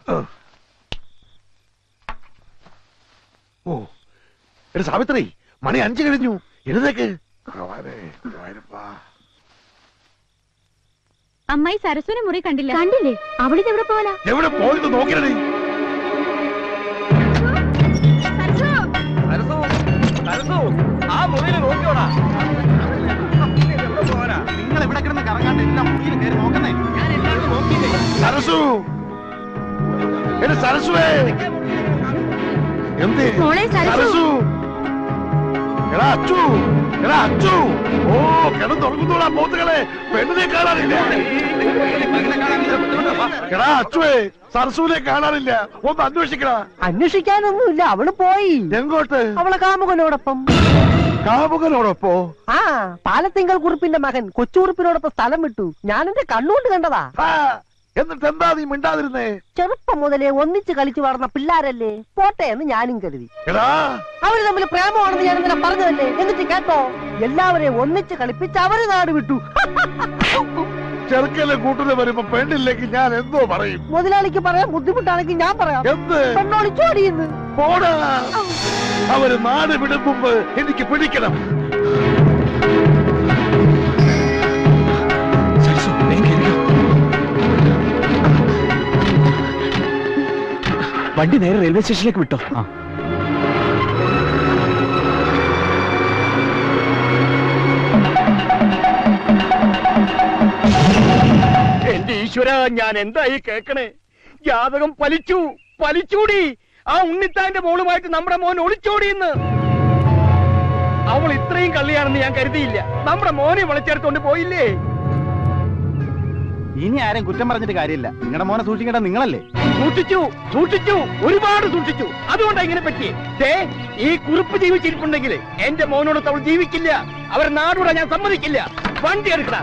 ഓ എടാ സാവിത്രി മണി അഞ്ചു കഴിഞ്ഞു എഴുതേക്ക് ഭഗവാനേ, ഗുരുവായൂരപ്പാ. അമ്മായി സരസ്വനെ മുറി കണ്ടില്ല കണ്ടില്ലേ അവളിത് എവിടെ പോലാ എവിടെ പോയത് നോക്കിയടി ആ മുറിയിൽ നോക്കിയോടാ നിങ്ങൾ ഇവിടെ കിടന്ന് കറങ്ങാണ്ട് എല്ലാം മുറിയിൽ കയറി നോക്കുന്നേ ഞാൻ എല്ലാവരും നോക്കിയില്ലേ സരസു എടാ സരസുവേ എന്തേ മോളെ സരസു. സരസു എടാ അച്ചു എടാ അച്ചു ഓ കിടന്നുറങ്ങുന്നോടാ പോത്തുകളെ പെണ്ണിനെ കാണാനില്ല എടാ അച്ചുവേ സരസുവിനെ കാണാനില്ല ഒന്ന് അന്വേഷിക്കടാ അന്വേഷിക്കാനൊന്നുമില്ല അവള് പോയി എങ്ങോട്ട് അവളെ കാമുകനോടൊപ്പം കാമുകനോടൊപ്പോ ആ പാലത്തിങ്കൽ കുറിപ്പിന്റെ മകൻ കൊച്ചുകുറിപ്പിനോടൊപ്പം സ്ഥലം വിട്ടു ഞാൻ എന്റെ കണ്ണുകൊണ്ട് കണ്ടതാ ആ, എന്നിട്ട് എന്താ നീ മിണ്ടാതിരുന്നേ ചെറുപ്പം മുതലേ ഒന്നിച്ച് കളിച്ചു വളർന്ന പിള്ളാരല്ലേ പോട്ടെ എന്ന് ഞാനും കരുതി എടാ അവര് തമ്മിൽ പ്രേമമാണെന്ന് ഞാൻ ഇന്നലെ പറഞ്ഞതല്ലേ എന്നിട്ട് കേട്ടോ എല്ലാവരെയും ഒന്നിച്ച് കളിപ്പിച്ച് അവര് നാട് വിട്ടു ചെറുക്കലെ കൂട്ടിന് വരുമ്പോ പെണ്ണില്ലെങ്കിൽ ഞാൻ എന്തോ പറയും മുതലാളിക്ക് പറയാൻ ബുദ്ധിമുട്ടാണെങ്കിൽ ഞാൻ പറയാം എന്ത് പെണ്ണോളിച്ചോടിയെന്ന് പോടാ അവര് നാട് വിടും മുമ്പ് എനിക്ക് പിടിക്കണം വണ്ടി നേരെ റെയിൽവേ സ്റ്റേഷനിലേക്ക് വിട്ടോ എന്റെ ഈശ്വര ഞാൻ എന്തായി കേക്കണേ ജാതകം പലിച്ചു പലിച്ചൂടി ആ ഉണ്ണിത്താന്റെ മോളുമായിട്ട് നമ്മുടെ മോൻ ഒളിച്ചോടിയെന്ന് അവൾ ഇത്രയും കള്ളിയാണെന്ന് ഞാൻ കരുതിയില്ല നമ്മുടെ മോനെ വിളിച്ചെടുത്തോണ്ട് പോയില്ലേ ഇനി ആരും കുറ്റം പറഞ്ഞിട്ട് കാര്യമില്ല നിങ്ങളുടെ മോനെ സൂക്ഷിക്കേണ്ട നിങ്ങളല്ലേ സൂക്ഷിച്ചു സൂക്ഷിച്ചു ഒരുപാട് സൂക്ഷിച്ചു അതുകൊണ്ടാ ഇങ്ങനെ പറ്റി ദേ ഈ കുറിപ്പ് ജീവിച്ചിരിപ്പുണ്ടെങ്കിൽ എന്റെ മോനോട് അവൾ ജീവിക്കില്ല അവർ നാടൂടെ ഞാൻ സമ്മതിക്കില്ല വണ്ടി എടുക്കട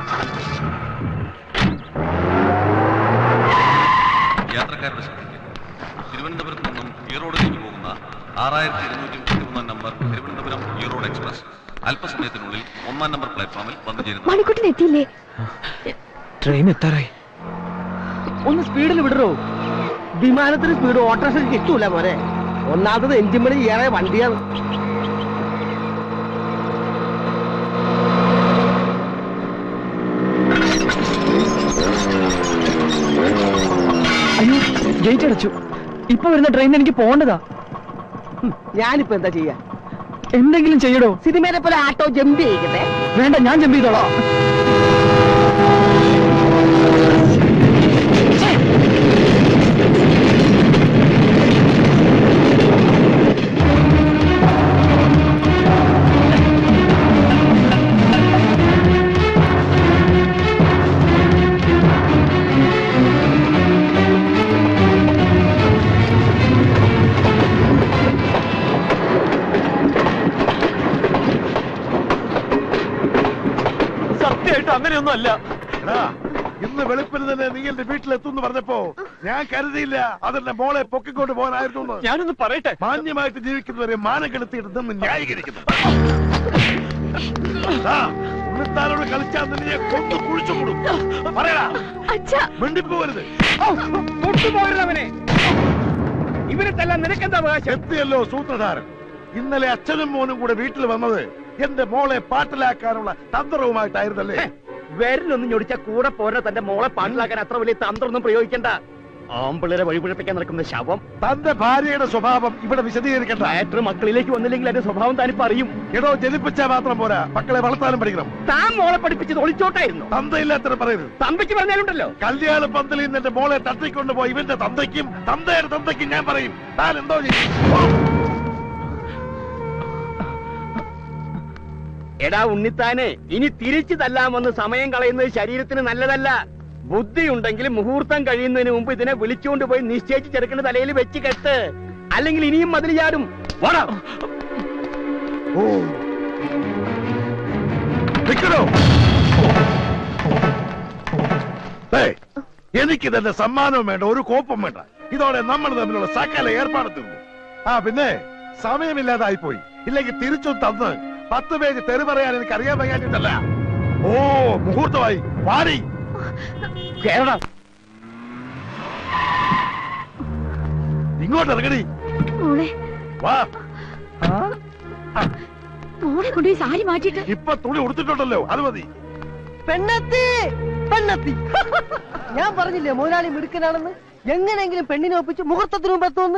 യാത്രക്കാരുടെ ശ്രദ്ധയ്ക്ക് തിരുവനന്തപുരത്ത് നിന്നും ഈറോഡിലേക്ക് പോകുന്ന ആറായിരത്തി ഇരുന്നൂറ്റി മുപ്പത്തിമൂന്നാം നമ്പർ തിരുവനന്തപുരം ഈറോഡ് എക്സ്പ്രസ് അല്പസമയത്തിനുള്ളിൽ ഒന്നാം നമ്പർ പ്ലാറ്റ്ഫോമിൽ വന്നു ചേരുന്നു മണിക്കുട്ടൻ എത്തിയില്ലേ ട്രെയിൻ എത്താറായി ഒന്ന് സ്പീഡിൽ വിടറോ വിമാനത്തിന് സ്പീഡ് ഓട്ടോറിക്ഷ കിട്ടൂല മോനെ ഒന്നാമത് എഞ്ചിൻ പണി ഏറെ വണ്ടിയാണ് അയ്യോ ഗേറ്റ് അടച്ചു ഇപ്പൊ വരുന്ന ട്രെയിൻ എനിക്ക് പോകേണ്ടതാ ഞാനിപ്പോ എന്താ ചെയ്യാ എന്തെങ്കിലും ചെയ്യടോ സിനിമയിലെ പോലെ ആട്ടോ ജമ്പ് ചെയ്യിക്കട്ടെ വേണ്ട ഞാൻ ജമ്പ് ചെയ്തോളാം സത്യമായിട്ട് അങ്ങനെയൊന്നും അല്ല എടാ ഇന്ന് വെളുപ്പിന് തന്നെ നീ എന്റെ വീട്ടിലെത്തുന്നു പറഞ്ഞപ്പോ ഞാൻ കരുതിയില്ല അതെന്നെ മോളെ പൊക്കിക്കൊണ്ട് പോകാനായിരുന്നു എന്ന്. ഞാനൊന്ന് പറയട്ടെ മാന്യമായിട്ട് ജീവിക്കുന്നവരെ മാനം കെടുത്തിയിട്ട് നിന്ന് ന്യായീകരിക്കുന്നു ആ, ഉണ്ണിത്താനോട് കളിച്ചാൽ നിന്നെ ഞാൻ കൊന്നു കുഴിച്ചു കൂടും പറയടാ അച്ഛാ മിണ്ടിപ്പോവരുത് തൊട്ടുപോയിരുന്നവനെ ഇവനെ തല്ലാൻ നിനക്കെന്താ അവകാശം എത്തിയല്ലോ സൂത്രധാരൻ ഇന്നലെ അച്ഛനും മോനും കൂടെ വീട്ടിൽ വന്നത് എന്റെ മോളെ പാട്ടിലാക്കാനുള്ള തന്ത്രവുമായിട്ടായിരുന്നല്ലേ വിരലൊന്നും ഞൊടിച്ച കൂടെ പോരാ തന്റെ മോളെ പാട്ടിലാക്കാൻ അത്ര വലിയ തന്ത്രമൊന്നും പ്രയോഗിക്കണ്ട ആമ്പിള്ളേരെ വഴിപിഴപ്പിക്കാൻ നടക്കുന്ന ശവം തന്റെ ഭാര്യയുടെ സ്വഭാവം ഇവിടെ വിശദീകരിക്കണ്ട ബാറ്റർ മക്കളിലേക്ക് വന്നില്ലെങ്കിൽ അതിന്റെ സ്വഭാവം താനിപ്പോ അറിയും എടോ ജനിപ്പിച്ചാൽ മാത്രം പോരാ മക്കളെ വളർത്താനും പഠിക്കണം താൻ മോളെ പഠിപ്പിച്ചത് ഒളിച്ചോട്ടായിരുന്നു തന്തയില്ലാത്തരം പറയരുത് തന്തയ്ക്ക് പറഞ്ഞാലുണ്ടല്ലോ കല്യാണ പന്തലിൽ നിന്ന് എന്റെ മോളെ തട്ടിക്കൊണ്ട് പോയി ഇവന്റെ തന്തയ്ക്കും തന്തയുടെ തന്തയ്ക്കും ഞാൻ പറയും താൻ എന്തോ ചെയ്യും ഓ, എടാ ഉണ്ണിത്താനെ ഇനി തിരിച്ചു തല്ലാമെന്ന് സമയം കളയുന്നത് ശരീരത്തിന് നല്ലതല്ല ബുദ്ധി ഉണ്ടെങ്കിൽ മുഹൂർത്തം കഴിയുന്നതിന് മുമ്പ് ഇതിനെ വിളിച്ചുകൊണ്ട് പോയി നിശ്ചയിച്ച് ചെറുക്കന്റെ തലയിൽ വെച്ച് കെട്ട് അല്ലെങ്കിൽ ഇനിയും മതിൽ ചാടും വാടാ ഓ. നിക്കണോ ഏയ്, എനിക്കിതെന്റെ സമ്മാനവും വേണ്ട ഒരു കോപ്പും വേണ്ട ഇതോടെ നമ്മൾ തമ്മിലുള്ള സകല ഏർപ്പാട് തീർന്നു ആ പിന്നെ സമയമില്ലാതായി പോയി ഇല്ലെങ്കിൽ തിരിച്ചു തന്ന് പത്ത് പേജ് തെറി പറയാൻ എനിക്ക് അറിയാൻ വയ്യാഞ്ഞിട്ടല്ല ഓ മുഹൂർത്തമായി പാടി കേരള ഇങ്ങോട്ട് ഇറങ്ങടി മോളെ വാ മോളെ കൊണ്ടുപോയി സാരി മാറ്റിട്ട് ഇപ്പൊ തുണി ഉടുത്തിട്ടുണ്ടല്ലോ അത് മതി പെണ്ണെത്തി പെണ്ണെത്തി ഞാൻ പറഞ്ഞില്ലേ മുതലാളി മിടുക്കനാണെന്ന് എങ്ങനെയെങ്കിലും പെണ്ണിനെ ഒപ്പിച്ച് മുഹൂർത്തത്തിന് മുമ്പ് എത്തുമെന്ന്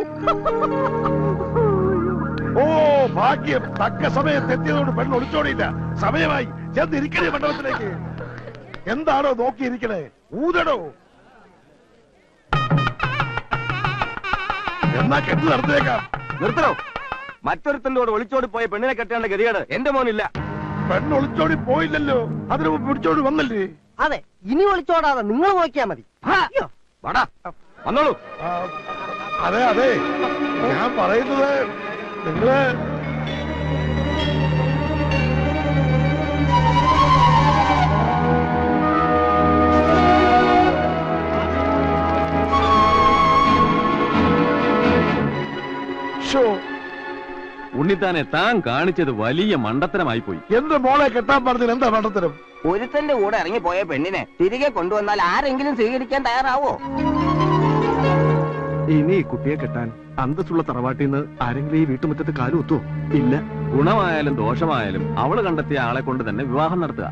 ഓ ഭാഗ്യം തക്ക സമയത്ത് എത്തിയതുകൊണ്ട് പെണ്ണ് ഒളിച്ചോടിയില്ല സമയമായി ചെന്നിരിക്കണേ മണ്ഡപത്തിലേക്ക് എന്താണോ നോക്കിയിരിക്കണേ ഊതടോ എന്നാ കെട്ട് നടത്തിയേക്കാം നിർത്തണോ മറ്റൊരുത്തന്റെ കൂടെ ഒളിച്ചോടി പോയ പെണ്ണിനെ കെട്ടേണ്ട ഗതികേട് എന്റെ മോനില്ല പെണ്ണ് ഒളിച്ചോടി പോയില്ലല്ലോ അതിനു മുമ്പ് പിടിച്ചോടി വന്നല്ലേ അതെ ഇനി ഒളിച്ചോടാതെ നിങ്ങൾ നോക്കിയാ മതി അയ്യോ, വാടാ വന്നോളൂ ആ, അതെ അതെ ഞാൻ പറയുന്നത് നിങ്ങള് ഷോ ഉണ്ണിത്താനെ താൻ കാണിച്ചത് വലിയ മണ്ടത്തരമായി പോയി എന്റെ മോളെ കെട്ടാൻ പറഞ്ഞതിൽ എന്താ മണ്ടത്തരം ഒരുത്തന്റെ കൂടെ ഇറങ്ങിപ്പോയ പെണ്ണിനെ തിരികെ കൊണ്ടുവന്നാൽ ആരെങ്കിലും സ്വീകരിക്കാൻ തയ്യാറാവോ ഇനി ഈ കുട്ടിയെ കെട്ടാൻ അന്തസ്സുള്ള തറവാട്ടിൽ നിന്ന് ആരെങ്കിലും ഈ വീട്ടുമുറ്റത്ത് കാലുകുത്തോ ഇല്ല ഗുണമായാലും ദോഷമായാലും അവള് കണ്ടെത്തിയ ആളെ കൊണ്ട് തന്നെ വിവാഹം നടത്തുക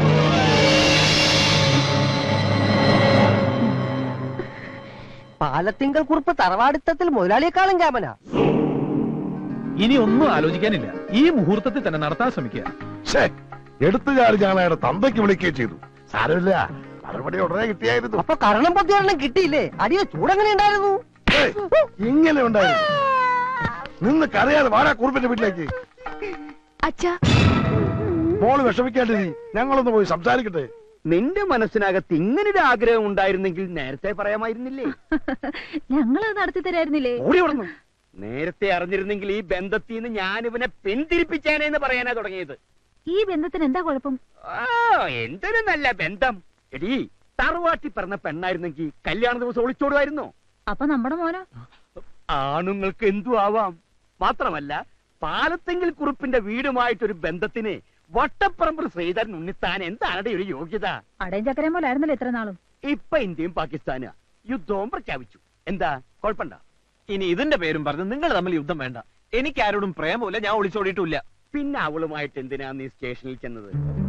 പാലത്തിങ്കൽ കുറിപ്പ് തറവാടിത്തത്തിൽ മുതലാളിയെക്കാളും ക്യാമനാ ഇനി ഒന്നും ആലോചിക്കാനില്ല ഈ മുഹൂർത്തത്തിൽ തന്നെ നടത്താൻ ശ്രമിക്കുക ഛേ എടുത്തു ചാടി ഞാൻ അയാളുടെ തന്തയ്ക്ക് വിളിക്കുകയും ചെയ്തു സാരമില്ല മറുപടി ഉടനെ കിട്ടിയായിരുന്നു അപ്പൊ കരണം പത്തിയൊരെണ്ണം കിട്ടിയില്ലേ അടിയോ ചൂടെങ്ങനെ ഉണ്ടായിരുന്നു ഏയ്, ഇങ്ങനെ ഉണ്ടായിരുന്നു നിന്ന് കരയാതെ വാടാ കുറുപ്പിന്റെ വീട്ടിലേക്ക് അച്ഛാ മോള് വിഷമിക്കാണ്ടിരി ഞങ്ങളൊന്ന് പോയി സംസാരിക്കട്ടെ നിന്റെ മനസ്സിനകത്ത് ഇങ്ങനൊരു ആഗ്രഹം ഉണ്ടായിരുന്നെങ്കിൽ നേരത്തെ പറയാമായിരുന്നില്ലേ ഞങ്ങളത് നടത്തി തരായിരുന്നില്ലേ ഓടി ഓടണം നേരത്തെ അറിഞ്ഞിരുന്നെങ്കിൽ ഈ ബന്ധത്തിൽ നിന്ന് ഞാൻ ഇവനെ പിന്തിരിപ്പിച്ചേനെന്ന് പറയാനാ തുടങ്ങിയത് ഈ ബന്ധത്തിന് എന്താ കുഴപ്പം ആ എന്തൊരു നല്ല ബന്ധം എടീ തറവാട്ടി പറഞ്ഞ പെണ്ണായിരുന്നെങ്കിൽ കല്യാണ ദിവസം ഒളിച്ചോടുമായിരുന്നോ അപ്പൊ നമ്മുടെ മോനോ ആണുങ്ങൾക്ക് എന്തു ആവാം മാത്രമല്ല പാലത്തെങ്കിൽ കുറിപ്പിന്റെ വീടുമായിട്ടൊരു ബന്ധത്തിന് വട്ടപ്പറമ്പ് ശ്രീധരൻ ഉണ്ണിത്താൻ എന്താണ് ഒരു യോഗ്യത അടയും ചക്കരയും പോലെ ആയിരുന്നല്ലോ ഇത്ര നാളും ഇപ്പൊ ഇന്ത്യയും പാകിസ്ഥാനും യുദ്ധവും പ്രഖ്യാപിച്ചു എന്താ കുഴപ്പമുണ്ടോ ഇനി ഇതിന്റെ പേരും പറഞ്ഞ് നിങ്ങൾ തമ്മിൽ യുദ്ധം വേണ്ട എനിക്ക് ആരോടും പ്രേമമില്ല ഞാൻ ഒളിച്ചോടിയിട്ടില്ല പിന്നെ അവളുമായിട്ട് എന്തിനാ നീ സ്റ്റേഷനിൽ ചെന്നത്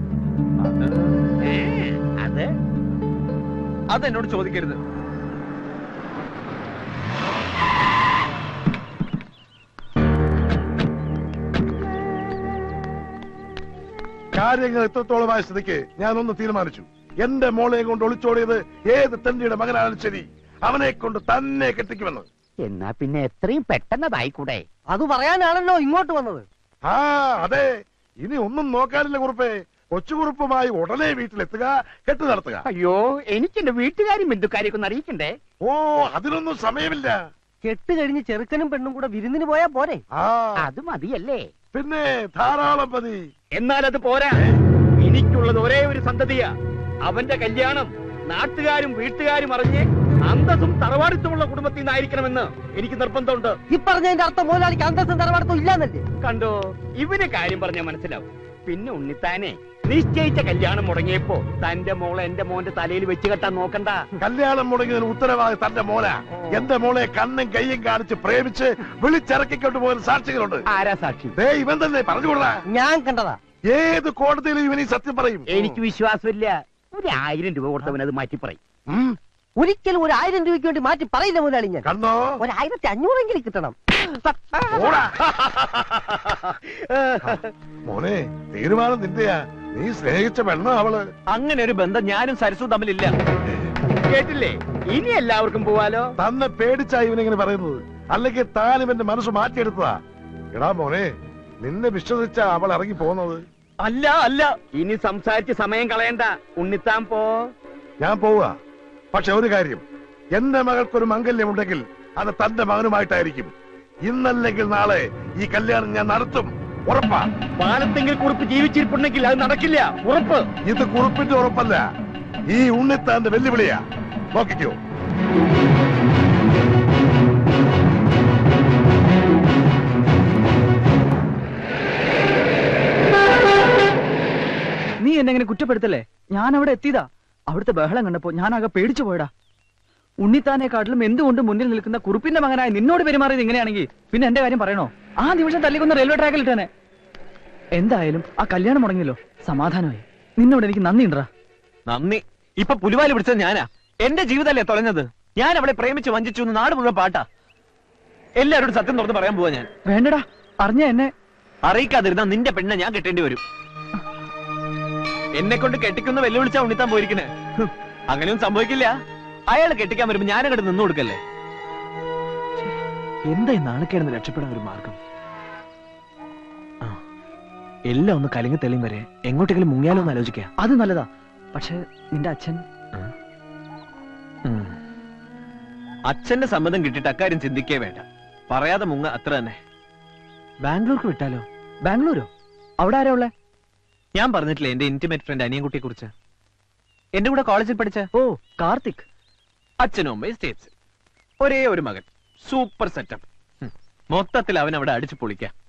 ഏ, അത് അതെന്നോട് ചോദിക്കരുത് കാര്യങ്ങൾ എത്രത്തോളമായ സ്ഥിതിക്ക് ഞാനൊന്ന് തീരുമാനിച്ചു എന്റെ മോളെ കൊണ്ട് ഒളിച്ചോടിയത് ഏത് തന്റെയുടെ മകനാണ് ശരി അവനെ കൊണ്ട് തന്നെ കെട്ടിക്കുമെന്ന് എന്നാ പിന്നെ എത്രയും പെട്ടെന്നതായിക്കൂടെ അത് പറയാനാണല്ലോ ഇങ്ങോട്ട് വന്നത് ആ അതെ ഇനി ഒന്നും നോക്കാനില്ല കുറുപ്പേ കൊച്ചുകുറുപ്പുമായി ഉടനെ വീട്ടിലെത്തുക കെട്ടു നടത്തുക അയ്യോ എനിക്ക് എന്റെ വീട്ടുകാരും ബന്ധുക്കാരെയൊക്കെ ഒന്ന് അറിയിക്കണ്ടേ ഓ അതിനൊന്നും സമയമില്ല കെട്ട് കഴിഞ്ഞ് ചെറുക്കനും പെണ്ണും കൂടെ വിരുന്നിന് പോയാ പോരെ ആ അത് മതിയല്ലേ പിന്നെ ധാരാളം മതി എന്നാൽ അത് പോരാ എനിക്കുള്ളത് ഒരേ ഒരു സന്തതിയാ അവന്റെ കല്യാണം നാട്ടുകാരും വീട്ടുകാരും അറിഞ്ഞ് അന്തസ്സും തറവാടിത്തമുള്ള കുടുംബത്തിൽ നിന്നായിരിക്കണമെന്ന് എനിക്ക് നിർബന്ധമുണ്ട് ഈ പറഞ്ഞതിന്റെ അർത്ഥം മുതലാളിക്ക് അന്തസ്സും തറവാടത്തും ഇല്ലാന്നല്ലേ കണ്ടോ ഇവന് കാര്യം പറഞ്ഞാൽ മനസ്സിലാവും പിന്നെ ഉണ്ണിത്താനെ നിശ്ചയിച്ച കല്യാണം മുടങ്ങിയപ്പോ തന്റെ മോളെ എന്റെ മോന്റെ തലയിൽ വെച്ച് കെട്ടാൻ നോക്കണ്ട കല്യാണം മുടങ്ങിയതിന് ഉത്തരവാദി തന്റെ മോല എന്റെ മോളെ കണ്ണും കയ്യും കാണിച്ച് പ്രേമിച്ച് വിളിച്ചിറക്കിക്കൊണ്ട് പോകുന്ന സാക്ഷികളുണ്ട് ആരാ സാക്ഷി ദേ ഇവൻ തന്നെ പറഞ്ഞുകൊള്ളാ ഞാൻ കണ്ടതാ ഏത് കോടതിയിലും ഇവൻ ഈ സത്യം പറയും എനിക്ക് വിശ്വാസമില്ല ഒരു ആയിരം രൂപ കൊടുത്തവൻ അത് മാറ്റി പറയും ഉം, ഒരിക്കലും ഒരു ആയിരം രൂപയ്ക്ക് വേണ്ടി മാറ്റി പറയില്ല മുതലാളി ഞാൻ കണ്ടോ ഒരു ആയിരത്തി അഞ്ഞൂറെങ്കിലും കിട്ടണം ഓടാ മോനെ തീരുമാനം നിന്റെയാ നീ സ്നേഹിച്ച പെണ്ണ അവള് അങ്ങനെ ഒരു ബന്ധം ഞാനും സരസും തമ്മിലില്ല കേട്ടില്ലേ ഇനി എല്ലാവർക്കും പോവാലോ തന്നെ പേടിച്ചാ ഇവനിങ്ങനെ പറയുന്നത് അല്ലെങ്കിൽ താൻ ഇവന്റെ മനസ്സ് മാറ്റിയെടുത്തതാ എടാ മോനെ നിന്നെ വിശ്വസിച്ച അവൾ ഇറങ്ങി പോകുന്നത് അല്ല അല്ല ഇനി സംസാരിച്ച് സമയം കളയണ്ട ഉണ്ണിത്താൻ പോ ഞാൻ പോവുക പക്ഷെ ഒരു കാര്യം എന്റെ മകൾക്കൊരു മംഗല്യമുണ്ടെങ്കിൽ അത് തന്റെ മകനുമായിട്ടായിരിക്കും ഇന്നല്ലെങ്കിൽ നാളെ ഈ കല്യാണം ഞാൻ നടത്തും ഉറപ്പാ പാലത്തെങ്കിൽ കുറിപ്പ് ജീവിച്ചിരിപ്പുണ്ടെങ്കിൽ അത് നടക്കില്ല ഉറപ്പ് ഇത് കുറിപ്പിന്റെ ഉറപ്പല്ല ഈ ഉണ്ണിത്താന്റെ വെല്ലുവിളിയാ നോക്കിക്കോ നീ എന്നെ ഇങ്ങനെ കുറ്റപ്പെടുത്തല്ലേ ഞാൻ അവിടെ എത്തിയതാ അവിടുത്തെ ബഹളം കണ്ടപ്പോ ഞാൻ ആകെ പേടിച്ചു പോയടാ ഉണ്ണിത്താനെക്കാട്ടിലും എന്തുകൊണ്ട് മുന്നിൽ നിൽക്കുന്ന കുറുപ്പിന്റെ മകനായ നിന്നോട് പെരുമാറിയത് ഇങ്ങനെയാണെങ്കിൽ പിന്നെ എന്റെ കാര്യം പറയണോ ആ നിമിഷം തല്ലിക്കൊന്ന് റെയിൽവേ ട്രാക്കിൽ ഇട്ടേനെ എന്തായാലും ആ കല്യാണം മുടങ്ങിയല്ലോ സമാധാനമായി നിന്നോട് എനിക്ക് നന്ദി ഉണ്ടടാ നന്ദി ഇപ്പൊ പുലിവാലി പിടിച്ചത് ഞാനാ എന്റെ ജീവിതമല്ലേ തുലഞ്ഞത് ഞാൻ അവളെ പ്രേമിച്ച് വഞ്ചിച്ചു എന്ന് നാട് മുഴുവൻ പാട്ടാ എല്ലാരോടും സത്യം തുറന്ന് പറയാൻ പോവാ ഞാൻ വേണ്ടടാ അറിഞ്ഞ എന്നെ അറിയിക്കാതിരുന്ന നിന്റെ പെണ്ണെ ഞാൻ കെട്ടേണ്ടി വരും എന്നെ കൊണ്ട് കെട്ടിക്കുന്ന വെല്ലുവിളിച്ചാ ഉണ്ണിത്താൻ പോയിരിക്കണേ ഹും, അങ്ങനെയൊന്നും സംഭവിക്കില്ല അയാൾ കെട്ടിക്കാൻ വരുമ്പോ ഞാനങ്ങോട്ട് നിന്നു കൊടുക്കല്ലേ എന്താ ഈ നാണക്കേടുന്ന് രക്ഷപ്പെടാൻ ഒരു മാർഗം ആ, എല്ലാം ഒന്ന് കലങ്ങി തെളിയും വരെ എങ്ങോട്ടെങ്കിലും മുങ്ങിയാലോ എന്ന് ആലോചിക്കാം അത് നല്ലതാ പക്ഷെ നിന്റെ അച്ഛൻ ഉം. അച്ഛന്റെ സമ്മതം കിട്ടിയിട്ട് അക്കാര്യം ചിന്തിക്കേ വേണ്ട പറയാതെ മുങ്ങ അത്ര തന്നെ ബാംഗ്ലൂർക്ക് വിട്ടാലോ ബാംഗ്ലൂരോ അവിടെ ആരാ ഉള്ളേ ഞാൻ പറഞ്ഞിട്ടില്ലേ എന്റെ ഇന്റിമേറ്റ് ഫ്രണ്ട് അനിയൻകുട്ടിയെ കുറിച്ച് എന്റെ കൂടെ കോളേജിൽ പഠിച്ച ഓ കാർത്തിക് അച്ഛനും അമ്മയും സ്റ്റേറ്റ്സ് ഒരേ ഒരു മകൻ സൂപ്പർ സെറ്റപ്പ് മൊത്തത്തിൽ അവൻ അവിടെ അടിച്ചു പൊളിക്കാം